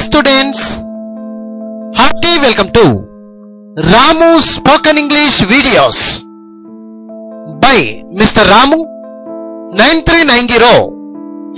students, hearty welcome to Ramu Spoken English videos by Mr. Ramu 9390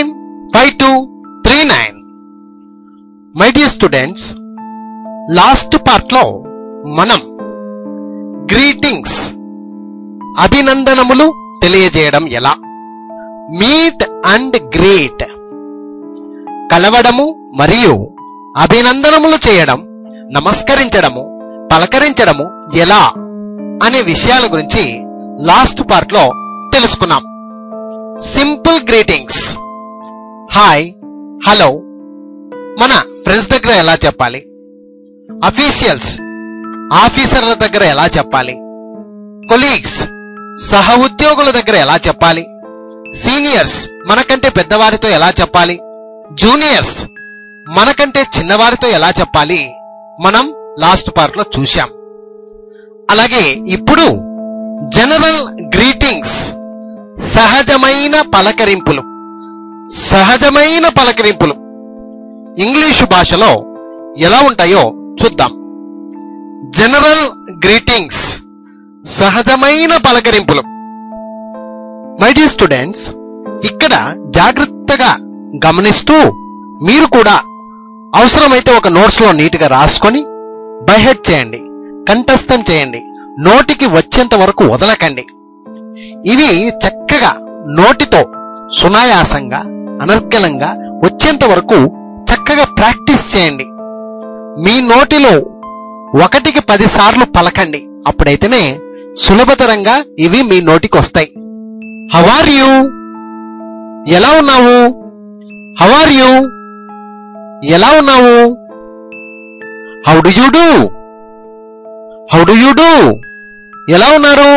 495239. My dear students last part లో మనం greetings అభినందనములు తెలియజేయడం ఎలా meet and greet కలవడము మరియు అభినందనములు చేయడం నమస్కరించడము పలకరించడము ఎలా అనే విషయాల గురించి లాస్ట్ పార్ట్ లో తెలుసుకున్నాం సింపుల్ గ్రీటింగ్స్ హాయ్ హలో మన ఫ్రెండ్స్ దగ్గర ఎలా చెప్పాలి అఫీషియల్స్ ఆఫీసర్ల దగ్గర ఎలా చెప్పాలి కొలీగ్స్ సహ ఉద్యోగుల దగ్గర ఎలా చెప్పాలి సీనియర్స్ మనకంటే పెద్దవారితో ఎలా చెప్పాలి జూనియర్స్ మనకంటే చిన్నవారితో ఎలా చెప్పాలి మనం లాస్ట్ పార్ట్ లో చూశాం అలాగే ఇప్పుడు జనరల్ గ్రీటింగ్స్ సహజమైన పలకరింపులు సహజమైన పలకరింపులు ఇంగ్లీషు భాషలో ఎలా ఉంటాయో చూద్దాం జనరల్ గ్రీటింగ్స్ సహజమైన పలకరింపులు మై డియర్ స్టూడెంట్స్ ఇక్కడ జాగ్రత్తగా గమనిస్తూ మీరు కూడా అవసరమైతే ఒక నోట్స్ లో నీట్ గా రాసుకొని బైహెడ్ చేయండి కంఠస్థం చేయండి నోటికి వచ్చేంత వరకు వదలకండి ఇవి చక్కగా నోటితో సునాయాసంగా అనర్గళంగా వచ్చేంత వరకు చక్కగా ప్రాక్టీస్ చేయండి మీ నోటిలో ఒకటికి పది సార్లు పలకండి అప్పుడైతేనే సులభతరంగా ఇవి మీ నోటికి వస్తాయి హవార్ యూ ఎలా ఉన్నావు హవార్ యూ ఎలా ఉన్నావు how do you do how do you do ఎలా ఉన్నారు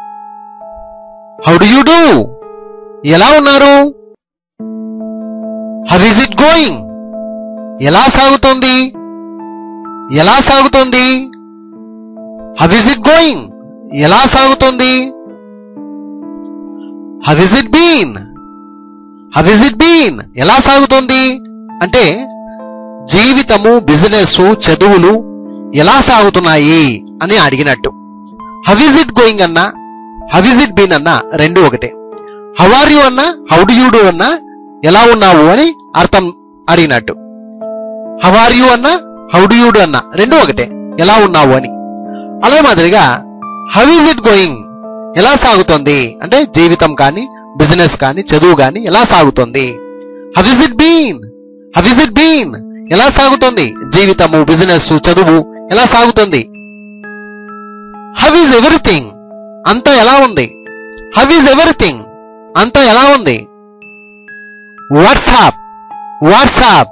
హౌ డు యూ డూ ఎలా ఉన్నారు హౌ ఇస్ ఇట్ గోయింగ్ ఎలా సాగుతోంది ఎలా సాగుతోంది హౌ ఇస్ ఇట్ గోయింగ్ ఎలా సాగుతోంది how is it been how is it been ఎలా సాగుతోంది అంటే జీవితము బిజినెస్ చదువులు ఎలా సాగుతున్నాయి అని అడిగినట్టు హౌ ఇస్ ఇట్ గోయింగ్ అన్నా హౌ ఇస్ ఇట్ బీన్ అన్నా రెండు ఒకటే హౌ ఆర్ యు అన్నా హౌ డు యూ డూ అన్నా ఎలా ఉన్నావు అని అర్థం అడిగినట్టు హౌ ఆర్ యు అన్నా హౌ డు యూ డూ అన్నా రెండు ఒకటే ఎలా ఉన్నావు అని అలా మాదిరిగా హౌ ఇస్ ఇట్ గోయింగ్ ఎలా సాగుతోంది అంటే జీవితం కానీ బిజినెస్ కానీ చదువు కానీ ఎలా సాగుతోంది how is it been how is it been ఎలా సాగుతోంది జీవితము బిజినెస్ చదువు ఎలా సాగుతుంది హౌ ఇస్ ఎవ్రీథింగ్ అంతా ఎలా ఉంది హౌ ఇస్ ఎవ్రీథింగ్ అంతా ఎలా ఉంది వాట్సాప్ వాట్సాప్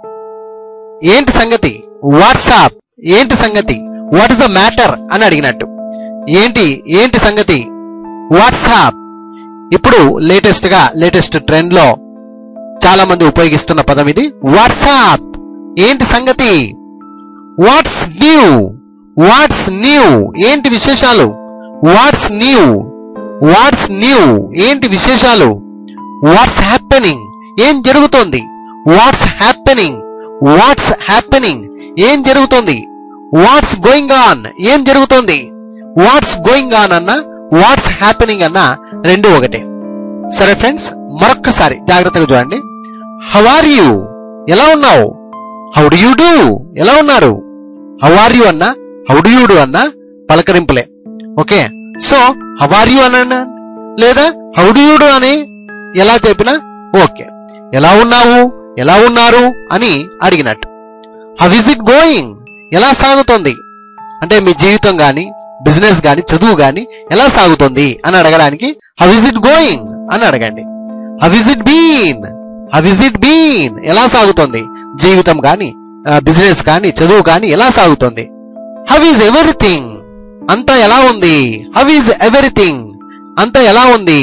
ఏంటి సంగతి వాట్సాప్ ఏంటి సంగతి వాట్ ఇస్ ద మ్యాటర్ అని అడిగినట్టు ఏంటి ఏంటి సంగతి వాట్సాప్ ఇప్పుడు లేటెస్ట్ గా లేటెస్ట్ ట్రెండ్ లో చాలా మంది ఉపయోగిస్తున్న పదం ఇది వాట్సాప్ ఏంటి సంగతి వాట్స్ న్యూ వాట్స్ న్యూ ఏంటి విశేషాలు వాట్స్ న్యూ వాట్స్ న్యూ ఏంటి విశేషాలు వాట్స్ హ్యాపెనింగ్ ఏం జరుగుతోంది వాట్స్ హ్యాపెనింగ్ వాట్స్ హ్యాపెనింగ్ ఏం జరుగుతోంది వాట్స్ గోయింగ్ ఆన్ ఏం జరుగుతోంది వాట్స్ గోయింగ్ ఆన్ అన్న వాట్స్ హ్యాపెనింగ్ అన్న రెండు ఒకటే సరే ఫ్రెండ్స్ మరొక్కసారి జాగ్రత్తగా చూడండి హౌ ఆర్ యూ ఎలా ఉన్నావు హౌ డు యూ డూ ఎలా ఉన్నారు హౌ ఆర్ యూ అన్నా హౌ డు యూ డూ అన్నా పలకరింపులే okay so how are you అన్నా లేదా హౌ డు యూ డూ అని ఎలా చెప్పినా ఓకే ఎలా ఉన్నావు ఎలా ఉన్నారు అని అడిగినట్టు హౌ ఇస్ ఇట్ గోయింగ్ ఎలా సాగుతోంది అంటే మీ జీవితం గాని బిజినెస్ గాని చదువు గాని ఎలా సాగుతుంది అని అడగడానికి హౌ ఇస్ ఇట్ గోయింగ్ అని అడగండి how is it been how is it been ఎలా సాగుతుంది జీవితం గాని బిజినెస్ కానీ చదువు కానీ ఎలా సాగుతుంది హౌ ఈజ్ ఎవ్రీథింగ్ అంతా ఎలా ఉంది హౌ ఈజ్ ఎవ్రీథింగ్ అంతా ఎలా ఉంది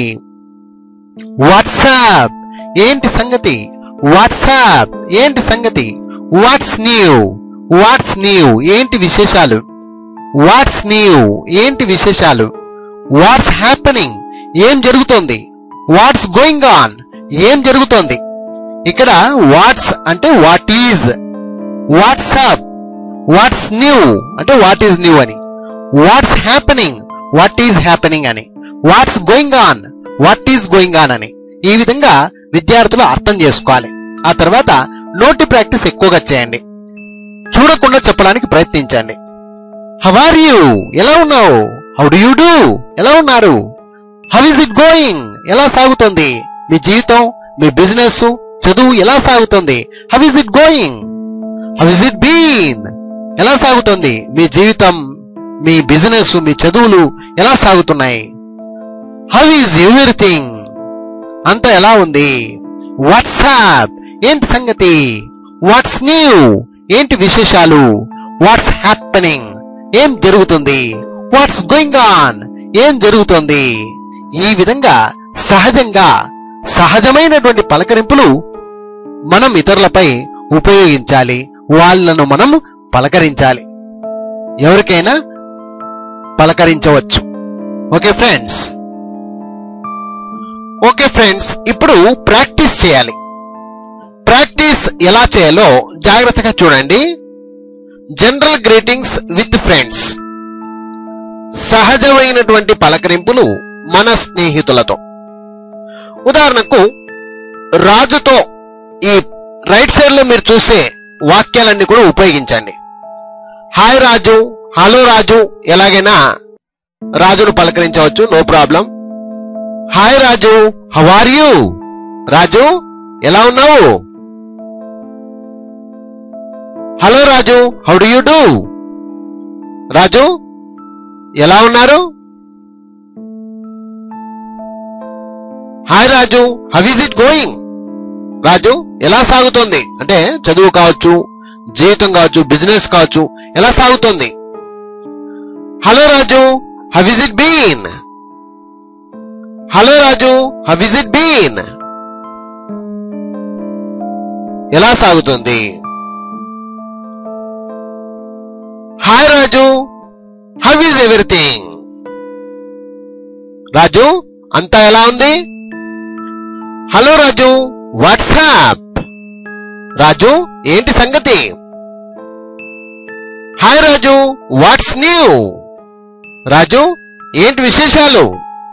వాట్సాప్ ఏంటి సంగతి వాట్సాప్ ఏంటి సంగతి వాట్స్ న్యూ వాట్స్ న్యూ ఏంటి విశేషాలు వాట్స్ న్యూ ఏంటి విశేషాలు వాట్స్ హ్యాపెనింగ్ ఏం జరుగుతోంది వాట్స్ గోయింగ్ ఆన్ ఏం జరుగుతోంది ఇక్కడ వాట్స్ అంటే what is what's up what's new అంటే వాట్ ఈజ్ న్యూ అని what's happening what is happening అని what's going on what is going on అని ఈ విధంగా విద్యార్థులు అర్థం చేసుకోవాలి ఆ తర్వాత నోటి ప్రాక్టీస్ ఎక్కువగా చేయండి చూడకుండా చెప్పడానికి ప్రయత్నించండి హౌ ఆర్ యూ ఎలా ఉన్నావు హౌ డు యూ డూ ఎలా ఉన్నారు హౌ ఇస్ ఇట్ గోయింగ్ ఎలా సాగుతుంది మీ జీవితం మీ బిజినెస్ చదువు ఎలా సాగుతుంది how is it going how is it been ఎలా సాగుతుంది మీ జీవితం మీ బిజినెస్ మీ చదువులు ఎలా సాగుతున్నాయి హౌ ఈజ్ ఎవ్రీథింగ్ అంతా ఎలా ఉంది వాట్సాప్ ఏంటి సంగతి వాట్స్ న్యూ ఏంటి విశేషాలు వాట్స్ హ్యాపెనింగ్ ఏం జరుగుతుంది వాట్స్ గోయింగ్ ఆన్ ఏం జరుగుతుంది ఈ విధంగా సహజంగా సహజమైనటువంటి పలకరింపులు మనం ఇతరులపై ఉపయోగించాలి వాళ్ళను మనం పలకరించాలి ఎవరికైనా పలకరించవచ్చు ఓకే ఫ్రెండ్స్ ఓకే ఫ్రెండ్స్ ఇప్పుడు ప్రాక్టీస్ చేయాలి ప్రాక్టీస్ ఎలా చేయాలో జాగ్రత్తగా చూడండి జనరల్ గ్రీటింగ్స్ విత్ ఫ్రెండ్స్ సహజమైనటువంటి పలకరింపులు మన స్నేహితులతో ఉదాహరణకు రాజుతో ఈ రైట్ సైడ్ లో మీరు చూసే వాక్యాలన్నీ కూడా ఉపయోగించండి హాయ్ రాజు హలో రాజు ఎలాగైనా రాజును పలకరించవచ్చు no problem hi Raju how are you Raju ఎలా ఉన్నావు hello Raju how do you do Raju ఎలా ఉన్నారు hi Raju how is it going Raju ఎలా సాగుతోంది అంటే చదువు కావచ్చు జీవితం కావచ్చు బిజినెస్ కావచ్చు ఎలా సాగుతోంది hello Raju how is it been hello Raju how is it been ఎలా సాగుతుంది hi Raju how is everything Raju అంతా ఎలా ఉంది హలో రాజు వాట్సాప్ రాజు ఏంటి సంగతి hi Raju what's new Raju ఏంటి విశేషాలు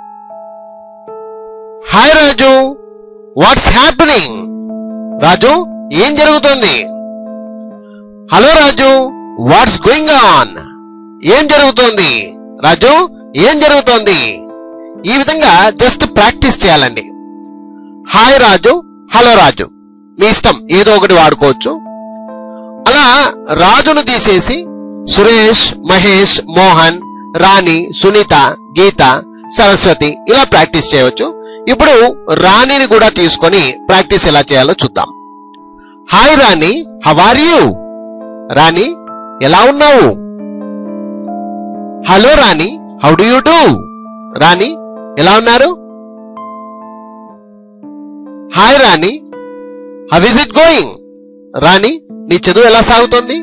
hi Raju what's happening Raju ఏం జరుగుతుంది hello Raju what's going on ఏం జరుగుతోంది రాజు ఏం జరుగుతోంది ఈ విధంగా జస్ట్ ప్రాక్టీస్ చేయాలండి హాయ్ రాజు హలో రాజు మీ ఇష్టం ఏదో ఒకటి వాడుకోవచ్చు అలా రాజును తీసేసి సురేష్ మహేష్ మోహన్ రాణి సునీత గీత సరస్వతి ఇలా ప్రాక్టీస్ చేయవచ్చు ఇప్పుడు రాణిని కూడా తీసుకొని ప్రాక్టీస్ ఎలా చేయాలో చూద్దాం hi Rani how are you Rani ఎలా ఉన్నావు hello Rani how do you do Rani ఎలా ఉన్నారు hi Rani how is it going Rani నీ చదువు ఎలా సాగుతోంది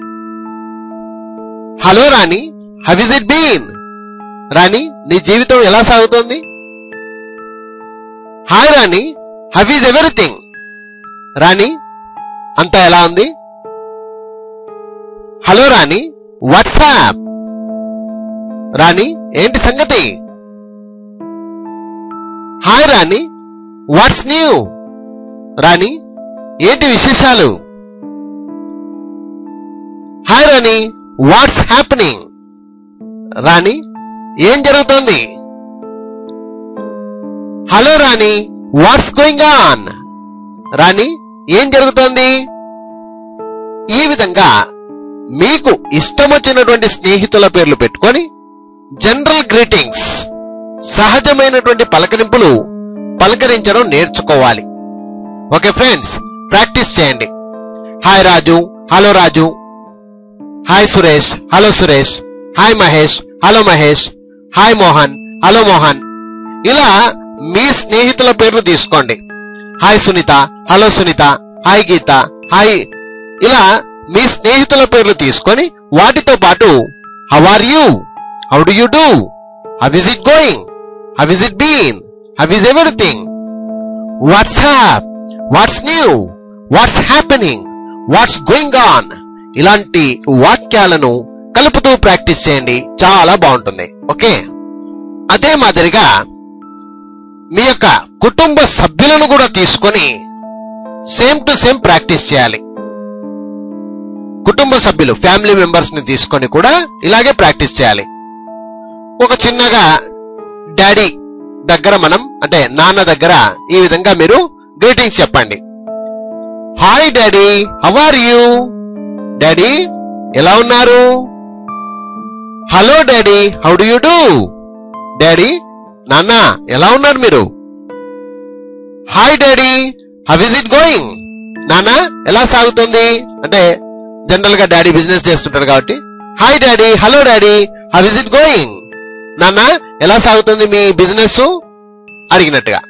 hello Rani how is it been Rani నీ జీవితం ఎలా సాగుతోంది hi Rani how is everything Rani అంతా ఎలా ఉంది హలో రాణి వాట్సాప్ రాణి ఏంటి సంగతి hi Rani what's new Rani ఏంటి విశేషాలు హాయ్ రాణి వాట్స్ హ్యాపెనింగ్ రాణి ఏం జరుగుతోంది hello Rani what's going on Rani ఏం జరుగుతోంది ఈ విధంగా మీకు ఇష్టం వచ్చినటువంటి స్నేహితుల పేర్లు పెట్టుకొని జనరల్ గ్రీటింగ్స్ సహజమైనటువంటి పలకరింపులు పలకరించడం నేర్చుకోవాలి ఓకే ఫ్రెండ్స్ ప్రాక్టీస్ చేయండి hi Raju hello Raju hi Suresh hello Suresh hi Mahesh hello Mahesh hi Mohan hello Mohan ఇలా మీ స్నేహితుల పేర్లు తీసుకోండి hi Sunitha hello Sunitha hi Geetha hi ఇలా మీ స్నేహితుల పేర్లు తీసుకొని వాటితో పాటు how are you how do you do how is it going how is it been how is everything what's hap what's new what's happening what's going on ఇలాంటి వాక్యాలను కలుపుతూ ప్రాక్టీస్ చేయండి చాలా బాగుంటుంది ఓకే అదే మాదిరిగా మీ యొక్క కుటుంబ సభ్యులను కూడా తీసుకొని సేమ్ టు సేమ్ ప్రాక్టీస్ చేయాలి కుటుంబ సభ్యులు ఫ్యామిలీ మెంబర్స్ ని తీసుకొని కూడా ఇలాగే ప్రాక్టీస్ చేయాలి ఒక చిన్నగా డాడీ దగ్గర మనం అంటే నాన్న దగ్గర ఈ విధంగా మీరు గ్రీటింగ్స్ చెప్పండి hi daddy how are you daddy ఎలా ఉన్నారు hello daddy how do you do daddy నాన్న ఎలా ఉన్నారు మీరు hi daddy how is it going నాన్న ఎలా సాగుతుంది అంటే జనరల్ గా డాడీ బిజినెస్ చేస్తుంటారు కాబట్టి hi daddy hello daddy how is it going నాన్న ఎలా సాగుతుంది మీ బిజినెస్ అడిగినట్టుగా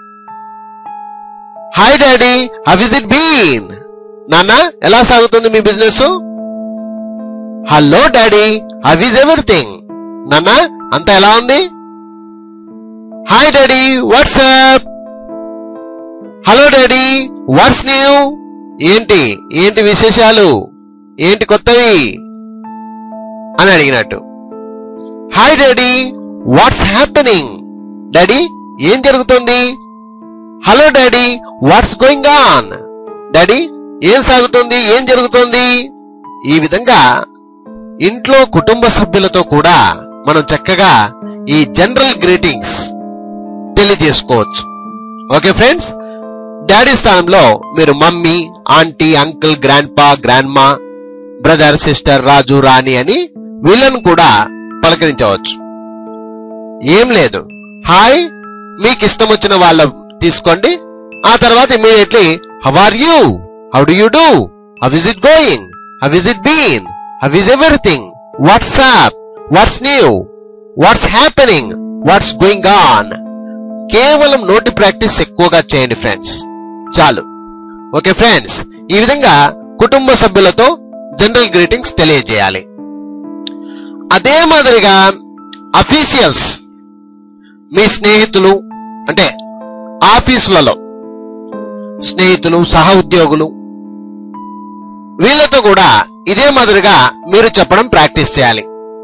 hi daddy how is it been నాన్న ఎలా సాగుతుంది మీ business hello daddy how is everything నాన్న అంతా ఎలా ఉంది hi daddy what's up hello daddy what's new ఏంటి ఏంటి విశేషాలు ఏంటి కొత్తవి అని అడిగినట్టు hi daddy what's happening daddy ఏం జరుగుతుంది hello daddy what's going on daddy ఏం సాగుతుంది ఏం జరుగుతుంది ఈ విధంగా ఇంట్లో కుటుంబ సభ్యులతో కూడా మనం చక్కగా ఈ జనరల్ గ్రీటింగ్స్ తెలియజేసుకోవచ్చు ఓకే ఫ్రెండ్స్ డాడీ స్థానంలో మీరు mummy aunty uncle grandpa grandma brother sister Raju Rani అని వీళ్ళను కూడా పలకరించవచ్చు ఏం లేదు హాయ్ మీకు ఇష్టం వచ్చిన వాళ్ళ తీసుకోండి ఆ తర్వాత immediately how are you how do you do how is it going how is it been how is everything what's up what's new what's happening what's going on కేవలం నోటి ప్రాక్టీస్ ఎక్కువగా చేయండి ఫ్రెండ్స్ చాలు ఓకే ఫ్రెండ్స్ ఈ విధంగా కుటుంబ సభ్యులతో general greetings తెలియజేయాలి అదే మాదిరిగా అఫీషియల్స్ మీ స్నేహితులు అంటే ఆఫీసులలో స్నేహితులు సహ ఉద్యోగులు వీళ్ళతో కూడా ఇదే మాదిరిగా మీరు చెప్పడం ప్రాక్టీస్ చేయాలి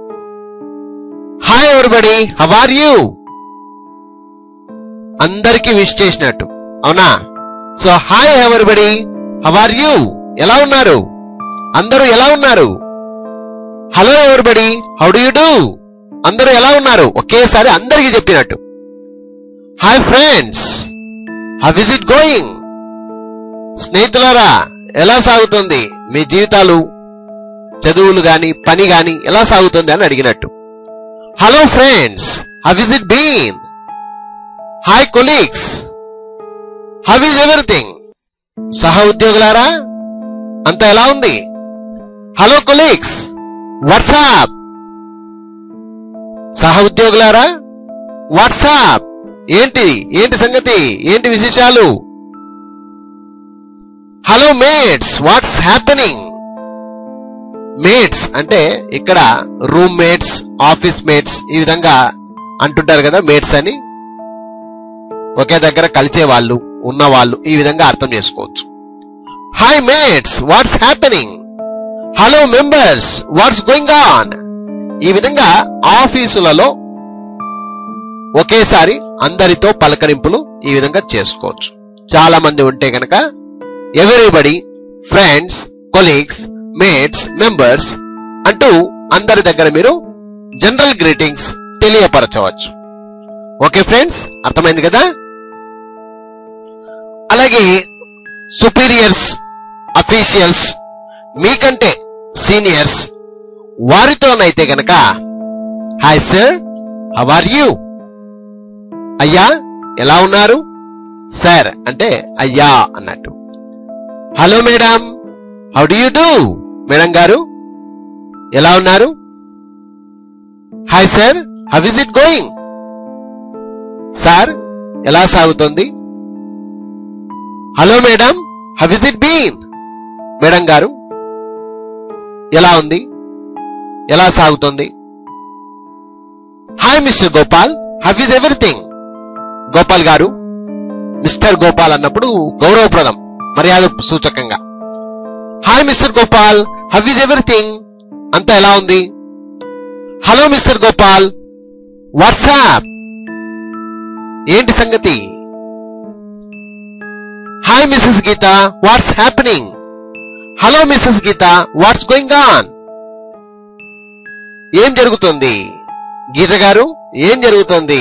hi everybody how are you అందరికీ విష్ చేసినట్టు అవునా so hi everybody how are you ఎలా ఉన్నారు అందరూ ఎలా ఉన్నారు hello everybody how do you do అందరూ ఎలా ఉన్నారు ఒకేసారి అందరికీ చెప్పినట్టు hi friends how is it going స్నేహితులారా ఎలా సాగుతుంది మీ జీవితాలు చదువులు గాని పని గాని ఎలా సాగుతుంది అని అడిగినట్టు hello friends how is it been hi colleagues how is everything సహ ఉద్యోగులారా అంతా ఎలా ఉంది హలో కొలీగ్స్ వాట్సాప్ సహ ఉద్యోగులారా వాట్సాప్ ఏంటి ఏంటి సంగతి ఏంటి విశేషాలు hello mates what's happening mates అంటే ఇక్కడ రూమ్ మేట్స్ ఆఫీస్ మేట్స్ ఈ విధంగా అంటుంటారు కదా మేట్స్ అని ఒకే దగ్గర కలిసే వాళ్ళు ఉన్న వాళ్ళు ఈ విధంగా అర్థం చేసుకోవచ్చు hi mates what's happening hello members what's going on ఈ విధంగా ఆఫీసులలో ఒకేసారి అందరితో పలకరింపులు ఈ విధంగా చేసుకోవచ్చు చాలా మంది ఉంటే కనుక everybody friends colleagues mates members అంటూ అందరి దగ్గర మీరు జనరల్ గ్రీటింగ్స్ తెలియపరచవచ్చు ఓకే ఫ్రెండ్స్ అర్థమైంది కదా అలాగే సుపీరియర్స్ అఫీషియల్స్ మీకంటే సీనియర్స్ వారితోనైతే గనక hi sir how are you అయ్యా ఎలా ఉన్నారు సార్ అంటే అయ్యా అన్నట్టు hello madam how do you do madam గారు ఎలా ఉన్నారు hi sir how is it going sir ఎలా సాగుతుంది hello madam how is it been madam గారు ఎలా ఉంది ఎలా సాగుతుంది hi mister Gopal how is everything Gopal garu mister Gopal అన్నప్పుడు గౌరవప్రదం మర్యాద సూచకంగా hi mister Gopal how is everything అంతా ఎలా ఉంది హలో మిస్టర్ గోపాల్ వాట్సాప్ ఏంటి సంగతి hi Mrs Geetha what's happening hello Mrs Geetha what's going on ఏం జరుగుతుంది గీత గారు ఏం జరుగుతుంది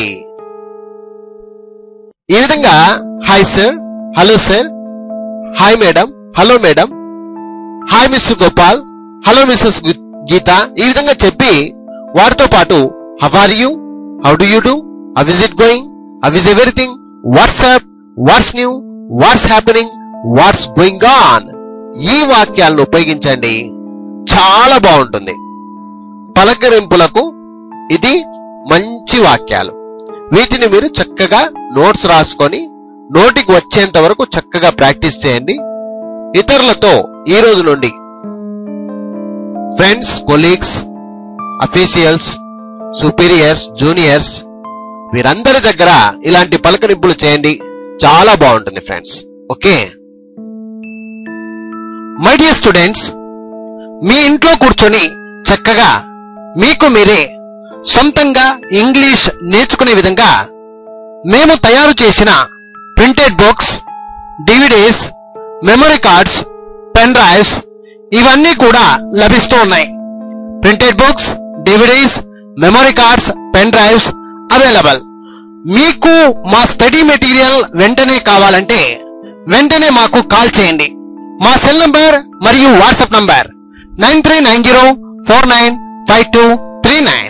ఈ విధంగా hi sir hello sir hi madam hello madam hi mister Gopal hello Mrs Geetha ఈ విధంగా చెప్పి వారితో పాటు how are you how do you do how is it going how is everything what's up what's new what's happening what's going on ఈ వాక్యాలను ఉపయోగించండి చాలా బాగుంటుంది పలకరింపులకు ఇది మంచి వాక్యాలు వీటిని మీరు చక్కగా నోట్స్ రాసుకొని నోటికి వచ్చేంత వరకు చక్కగా ప్రాక్టీస్ చేయండి ఇతరులతో ఈ రోజు నుండి friends colleagues officials superiors juniors వీరందరి దగ్గర ఇలాంటి పలకరింపులు చేయండి చాలా బాగుంటుంది friends okay my dear students మీ ఇంట్లో కూర్చొని చక్కగా మీకు మీరే సొంతంగా ఇంగ్లీష్ నేర్చుకునే విధంగా మేము తయారు చేసిన printed books DVDs memory cards pen drives ఇవన్నీ కూడా లభిస్తూ ఉన్నాయి printed books DVDs memory cards pen drives available మీకు మా స్టడీ మెటీరియల్ వెంటనే కావాలంటే వెంటనే మాకు కాల్ చేయండి మా సెల్ నంబర్ మరియు WhatsApp number nine three nine zero four nine five two three nine